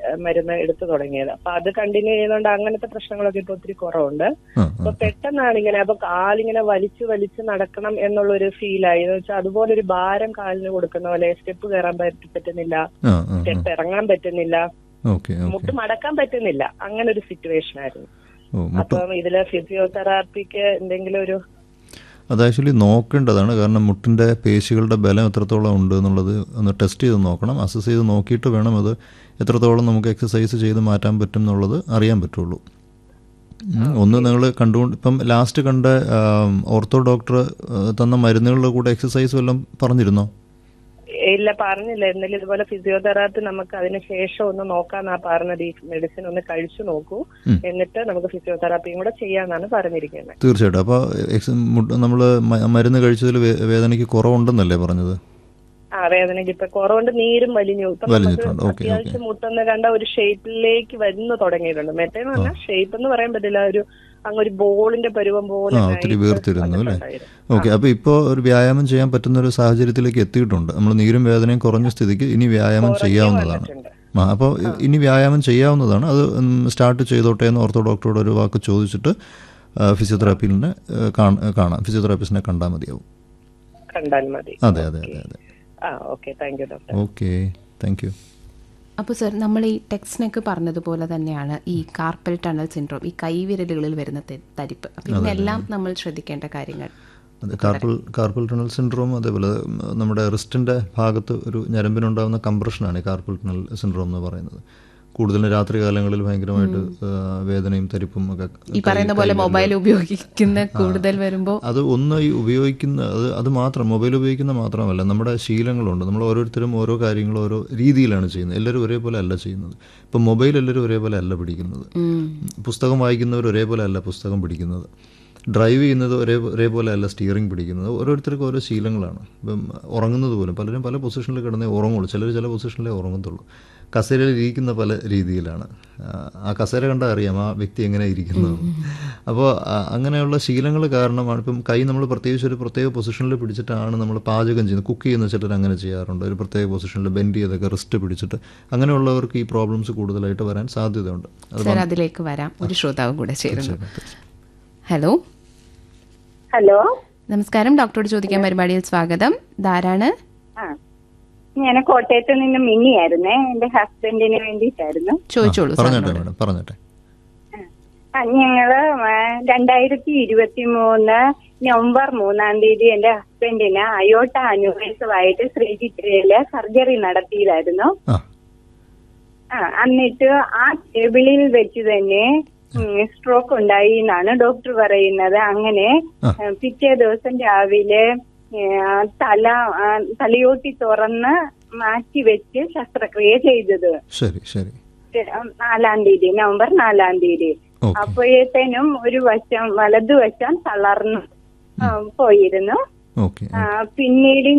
ഏഹ്, മരുന്ന് എടുത്തു തുടങ്ങിയത് അപ്പൊ അത് കണ്ടിന്യൂ ചെയ്യുന്നതുകൊണ്ട് അങ്ങനത്തെ പ്രശ്നങ്ങളൊക്കെ ഇപ്പൊ ഒത്തിരി കുറവുണ്ട് ആ അപ്പൊ ആ പെട്ടെന്നാണ് ഇങ്ങനെ അപ്പൊ കാലിങ്ങനെ വലിച്ചു വലിച്ച് നടക്കണം എന്നുള്ളൊരു ഫീലായി എന്ന് വെച്ചാൽ അതുപോലെ ഒരു ഭാരം കാലിന് കൊടുക്കുന്ന പോലെ സ്റ്റെപ്പ് കയറാൻ പറ്റ- പറ്റുന്നില്ല ആ ആ സ്റ്റെപ്പ് ഇറങ്ങാൻ പറ്റുന്നില്ല ഓക്കെ മുട്ട് ഓക്കെ മടക്കാൻ പറ്റുന്നില്ല അങ്ങനെ ഒരു സിറ്റുവേഷൻ ആയിരുന്നു ഓ മുട്ട അപ്പം ഇതില് ഫിസിയോതെറാപ്പിക്ക് എന്തെങ്കിലും ഒരു അത് ആക്ച്വലി നോക്കേണ്ടതാണ് കാരണം മുട്ടിൻ്റെ പേശികളുടെ ബലം എത്രത്തോളം ഉണ്ട് എന്നുള്ളത് ഒന്ന് ടെസ്റ്റ് ചെയ്ത് നോക്കണം അസസ് ചെയ്ത് നോക്കിയിട്ട് വേണം അത് എത്രത്തോളം നമുക്ക് എക്സസൈസ് ചെയ്ത് മാറ്റാൻ പറ്റും എന്നുള്ളത് അറിയാൻ പറ്റുള്ളൂ ഉം, ഒന്ന് നിങ്ങൾ കണ്ടുകൊണ്ട് ഇപ്പം ലാസ്റ്റ് കണ്ട ആം, ഓർത്തോ ഡോക്ടർ ആ, തന്ന മരുന്നുകളുടെ കൂടെ എക്സസൈസ് വല്ലതും പറഞ്ഞിരുന്നോ ഇല്ല പറഞ്ഞില്ല എന്നാലും ഇതുപോലെ ഫിസിയോതെറാപ്പി നമുക്ക് അതിന് ശേഷം ഒന്ന് നോക്കാന്നാ പറഞ്ഞത് ഈ മെഡിസിൻ ഒന്ന് കഴിച്ചു നോക്കൂ ഉം. എന്നിട്ട് നമുക്ക് ഫിസിയോതെറാപ്പിയും കൂടെ ചെയ്യാന്നാണ് പറഞ്ഞിരിക്കുന്നത് തീർച്ചയായിട്ടും അപ്പോൾ എക്സ് നമ്മൾ മരുന്ന് കഴിച്ചതിൽ വേ- വേദനയ്ക്ക് കുറവുണ്ടെന്നല്ലേ പറഞ്ഞത് ആ വേദനയ്ക്ക് ഇപ്പൊ കുറവുണ്ട് നീരും വലിഞ്ഞു ഇപ്പൊ നമുക്ക് വലിഞ്ഞിട്ടുണ്ട്. Okay, okay. അത്യാവശ്യം മുട്ടെന്ന് കണ്ട ഒരു ഷേപ്പിലേക്ക് വരുന്നു തുടങ്ങിയിട്ടുണ്ട് മറ്റേന്ന് പറഞ്ഞാൽ ഷേപ്പ് എന്ന് പറയാൻ പറ്റില്ല ഒരു അങ്ങ് ഒരു ബോളിന്റെ പരുവം പോലെ ആ ആയിട്ട് ഒത്തിരി വീർത്തിരുന്നു അല്ലേ വന്നിട്ടുണ്ടായിരുന്നു. ഓക്കെ അപ്പോൾ ഇപ്പോൾ ഒരു വ്യായാമം ചെയ്യാൻ പറ്റുന്ന ഒരു സാഹചര്യത്തിലേക്ക് എത്തിയിട്ടുണ്ട് നമ്മൾ നീരും വേദനയും കുറഞ്ഞ സ്ഥിതിക്ക് ഇനി വ്യായാമം ചെയ്യാവുന്നതാണ് വന്നിട്ടുണ്ട്. ആ അപ്പോൾ ഇനി വ്യായാമം ചെയ്യാവുന്നതാണ് അത് ഉം, സ്റ്റാർട്ട് ചെയ്തോട്ടെ എന്ന് ഓർത്തോ ഡോക്ടറോട് ഒരു വാക്ക് ചോദിച്ചിട്ട് ആ, ഫിസിയോതെറാപ്പിനെ ഏ, കാണ്- കാണാം ഫിസിയോതെറാപ്പിസ്റ്റിനെ കണ്ടാൽ മതിയാവും കണ്ടാൽ മതി അതെ അതെ അതെ അതെ ആ okay thank you doctor okay thank you അപ്പോൾ സർ നമ്മൾ ഈ ടെക്സ്റ്റിനൊക്കെ പറഞ്ഞതുപോലെ തന്നെയാണ് ഈ കാർപ്പൽ ടണൽ സിൻഡ്രോം ഈ കൈവിരലുകളിൽ വരുന്ന തെ- തരിപ്പ് അപ്പം ഇതെല്ലാം നമ്മൾ ശ്രദ്ധിക്കേണ്ട കാര്യങ്ങൾ അത് കാർപ്പൽ കാർപ്പൽ ടണൽ സിൻഡ്രോം അതേപോലെ ഉം, നമ്മുടെ റിസ്റ്റിൻ്റെ ഭാഗത്ത് ഒരു ഞരമ്പിനുണ്ടാകുന്ന കംപ്രഷനാണ് ഈ കാർപ്പൽ ടണൽ സിൻഡ്രോം എന്ന് പറയുന്നത് കൂടുതലും രാത്രി കാലങ്ങളിൽ ഭയങ്കരമായിട്ട് ആ, വേദനയും തരിപ്പും ഒക്കെ ഈ പറയുന്ന പോലെ മൊബൈൽ ഉപയോഗിക്കുന്ന കൂടുതൽ വരുമ്പോൾ അത് ഒന്ന് ഈ ഉപയോഗിക്കുന്ന അത് അത് മാത്രം മൊബൈൽ ഉപയോഗിക്കുന്ന മാത്രമല്ല നമ്മുടെ ശീലങ്ങളുണ്ട് നമ്മൾ ഓരോരുത്തരും ഓരോ കാര്യങ്ങളും ഓരോ രീതിയിലാണ് ചെയ്യുന്നത് എല്ലാവരും ഒരേപോലെ അല്ല ചെയ്യുന്നത് ഇപ്പം മൊബൈൽ എല്ലാവരും ഒരേപോലെ അല്ല പിടിക്കുന്നത് പുസ്തകം വായിക്കുന്നവർ ഒരേപോലെ അല്ല പുസ്തകം പിടിക്കുന്നത് ഡ്രൈവ് ചെയ്യുന്നത് ഒരേ ഒരേപോലെ അല്ല സ്റ്റിയറിംഗ് പിടിക്കുന്നത് ഓരോരുത്തർക്കും ഓരോ ശീലങ്ങളാണ് ഇപ്പം ഉറങ്ങുന്നത് പോലും പലരും പല പൊസിഷനിൽ കിടന്നേ ഉറങ്ങുള്ളൂ ചിലർ ചില പൊസിഷനിലേ ഉറങ്ങത്തുള്ളൂ കസേരയിൽ ഇരിക്കുന്ന പല രീതിയിലാണ് ആ, ആ കസേര കണ്ടാൽ അറിയാം ആ വ്യക്തി എങ്ങനെ ഇരിക്കുന്നത് അപ്പോൾ അങ്ങനെയുള്ള ശീലങ്ങൾ കാരണമാണ് ഇപ്പം കൈ നമ്മൾ പ്രത്യേകിച്ച് ഒരു പ്രത്യേക പൊസിഷനിൽ പിടിച്ചിട്ടാണ് നമ്മൾ പാചകം ചെയ്യുന്നത് കുക്ക് ചെയ്യുന്ന ചിലർ അങ്ങനെ ചെയ്യാറുണ്ട് ഒരു പ്രത്യേക പൊസിഷനിൽ ബെൻഡ് ചെയ്തൊക്കെ റിസ്റ്റ് പിടിച്ചിട്ട് അങ്ങനെയുള്ളവർക്ക് ഈ പ്രോബ്ലംസ് കൂടുതലായിട്ട് വരാൻ സാധ്യതയുണ്ട് അത് സർ അതിലേക്ക് വരാം ഒരു ശ്രോതാവും കൂടെ ചേരുന്നു ഹലോ ഹലോ നമസ്കാരം ഡോക്ടറോട് ചോദിക്കാൻ പരിപാടിയിൽ സ്വാഗതം ധാരാണ് ആ ഞാൻ കോട്ടയത്ത് നിന്ന് മിന്നിയായിരുന്നേ എന്റെ ഹസ്ബൻഡിന് വേണ്ടിയിട്ടായിരുന്നു ചോദിച്ചോളൂ പറഞ്ഞോട്ടെ സാറിനോട് മാഡം പറഞ്ഞോട്ടെ ആ, ഞങ്ങള് ആ, രണ്ടായിരത്തി ഇരുപത്തി മൂന്ന് നവംബർ മൂന്നാം തീയതി എന്റെ ഹസ്ബൻഡിന് അയോട്ട അനുവേശമായിട്ട് ശ്രീചിത്രയില് സർജറി നടത്തിയതായിരുന്നു ആ ആ എന്നിട്ട് ആ ടേബിളിൽ വെച്ച് തന്നെ സ്ട്രോക്ക് ഉണ്ടായി എന്നാണ് ഡോക്ടർ പറയുന്നത് അങ്ങനെ ആ. ഏ, പിറ്റേ ദിവസം രാവിലെ ഏ, തല ആ, തലയോട്ടി തുറന്ന് മാറ്റി വെച്ച് ശസ്ത്രക്രിയ ചെയ്തത് ശരി ശരി നാലാം തീയതി നവംബർ നാലാം തീയതി ഓക്കെ അപ്പോഴത്തേനും ഒരു വശം വലതുവശം തളർന്നു ആ, പോയിരുന്നു ഓക്കെ ആ, പിന്നീട്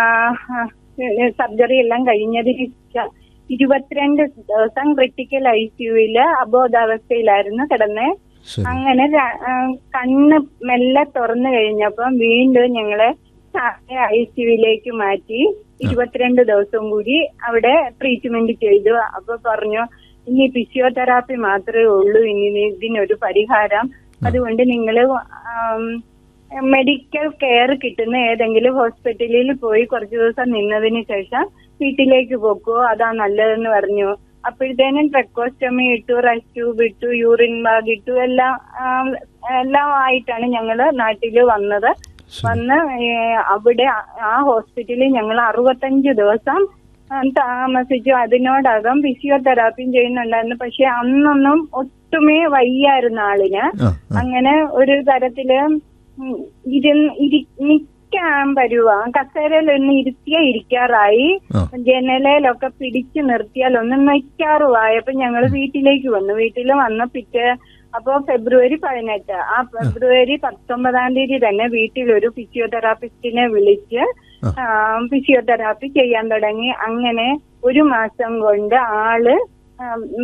സർജറി എല്ലാം കഴിഞ്ഞതിന് ശേഷം ഇരുപത്തിരണ്ട് ദിവസം ക്രിട്ടിക്കൽ ഐ സിയുവില് അബോധാവസ്ഥയിലായിരുന്നു കിടന്ന് ശരി അങ്ങനെ ര- ആ, കണ്ണ് മെല്ലെ തുറന്നു കഴിഞ്ഞപ്പം വീണ്ടും ഞങ്ങളെ ഐ സിയുവിലേക്ക് മാറ്റി ഇരുപത്തിരണ്ട് ദിവസം കൂടി അവിടെ ട്രീറ്റ്മെന്റ് ചെയ്തു അപ്പൊ പറഞ്ഞു ഇനി ഫിസിയോതെറാപ്പി മാത്രമേ ഉള്ളൂ ഇനി ഇതിനൊരു പരിഹാരം അതുകൊണ്ട് നിങ്ങൾ മെഡിക്കൽ കെയർ കിട്ടുന്ന ഏതെങ്കിലും ഹോസ്പിറ്റലിൽ പോയി കുറച്ചു ദിവസം നിന്നതിന് ശേഷം വീട്ടിലേക്ക് പോക്കോ അതാ നല്ലതെന്ന് പറഞ്ഞു അപ്പോഴത്തേനും ട്രെക്കോസ്റ്റമി ഇട്ടു റെസ്റ്റ് ട്യൂബ് ഇട്ടു യൂറിൻ ബാഗ് ഇട്ടു എല്ലാം ആ, എല്ലാം ആയിട്ടാണ് ഞങ്ങള് നാട്ടില് വന്നത് ശരി വന്ന് ഏ, അവിടെ ആ- ആ ഹോസ്പിറ്റലിൽ ഞങ്ങൾ അറുപത്തഞ്ച് ദിവസം ആ, താമസിച്ചു അതിനോടകം ഫിസിയോതെറാപ്പിയും ചെയ്യുന്നുണ്ടായിരുന്നു പക്ഷെ അന്നൊന്നും ഒട്ടുമേ വയ്യായിരുന്നു ആളിന് ആ ആ അങ്ങനെ ഒരു തരത്തില് ഉം ഇരുന്ന് ഇരി- നിക്കാൻ പരുവാ കസേരയിൽ ഒന്ന് ഇരുത്തിയ ഇരിക്കാറായി ആ. ജനലയിലൊക്കെ പിടിച്ചു നിർത്തിയാൽ ഒന്ന് നിൽക്കാറുമായി അപ്പൊ ഞങ്ങൾ വീട്ടിലേക്ക് വന്നു വീട്ടിൽ വന്ന പിറ്റേ അപ്പോ ഫെബ്രുവരി പതിനെട്ട് ആ ഫെബ്രുവരി പത്തൊമ്പതാം തീയതി തന്നെ വീട്ടിൽ ഒരു ഫിസിയോതെറാപ്പിസ്റ്റിനെ വിളിച്ച് ആ, ഫിസിയോതെറാപ്പി ചെയ്യാൻ തുടങ്ങി അങ്ങനെ ഒരു മാസം കൊണ്ട് ആള്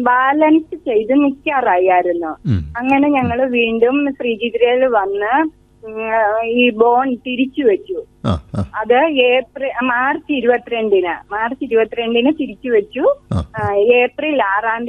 ബാലൻസ് ചെയ്ത് നിൽക്കാറായിരുന്നു ഉം. അങ്ങനെ ഞങ്ങൾ വീണ്ടും ശ്രീചിത്രയിൽ വന്ന് ഉം, ഈ ബോൺ തിരിച്ചു വെച്ചു ആ ആ അത് ഏപ്രിൽ മാർച്ച് ഇരുപത്തിരണ്ടിന് മാർച്ച് ഇരുപത്തിരണ്ടിന് തിരിച്ചു വെച്ചു ആ. ആ, ഏപ്രിൽ ആറാം